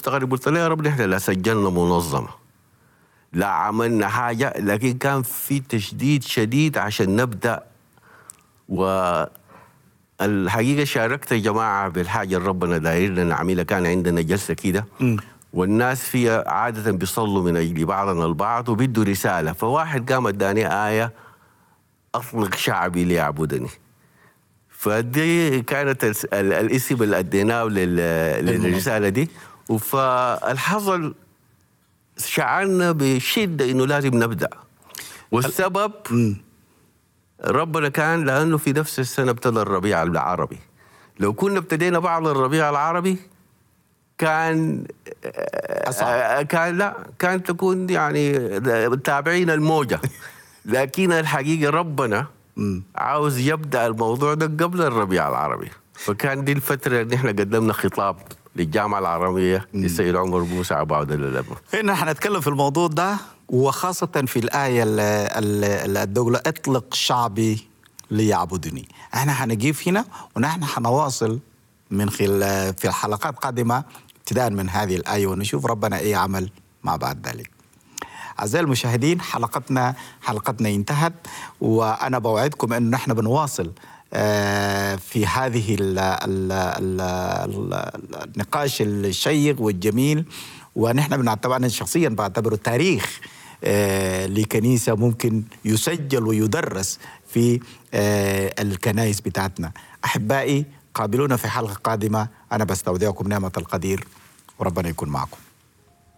مستغرب قلت له يا رب نحن لا سجلنا منظمه لا عملنا حاجه لكن كان في تشديد شديد عشان نبدا والحقيقه شاركت الجماعه بالحاجه اللي ربنا دايرنا نعملها كان عندنا جلسه كده والناس فيها عاده بيصلوا من اجل بعضنا البعض وبيدوا رساله فواحد قام اداني ايه اطلق شعبي ليعبدني فدي كانت الس- ال- الاسم اللي اديناه لل- للرساله دي فالحصل شعرنا بشده انه لازم نبدا والسبب ربنا كان لانه في نفس السنه ابتدى الربيع العربي لو كنا ابتدينا بعض الربيع العربي كان أصعب. كان لا كان تكون يعني تابعين الموجه لكن الحقيقه ربنا عاوز يبدا الموضوع ده قبل الربيع العربي فكان دي الفتره اللي احنا قدمنا خطاب للجامعه العربيه للسيد عمر موسى عباد الألمة هنا حنتكلم في الموضوع ده وخاصة في الآية اللي الدولة اطلق شعبي ليعبدني احنا حنجيب هنا ونحن حنواصل من خلال في الحلقات القادمة ابتداء من هذه الآية ونشوف ربنا ايه عمل مع بعد ذلك أعزائي المشاهدين حلقتنا حلقتنا انتهت وأنا بوعدكم أنه نحن بنواصل آه، في هذه ال ال ال ال النقاش الشيق والجميل ونحن بنعتبر أنا شخصيا بعتبره تاريخ آه، لكنيسة ممكن يسجل ويدرس في آه، الكنائس بتاعتنا أحبائي قابلونا في حلقة قادمة أنا بستودعكم نعمة القدير وربنا يكون معكم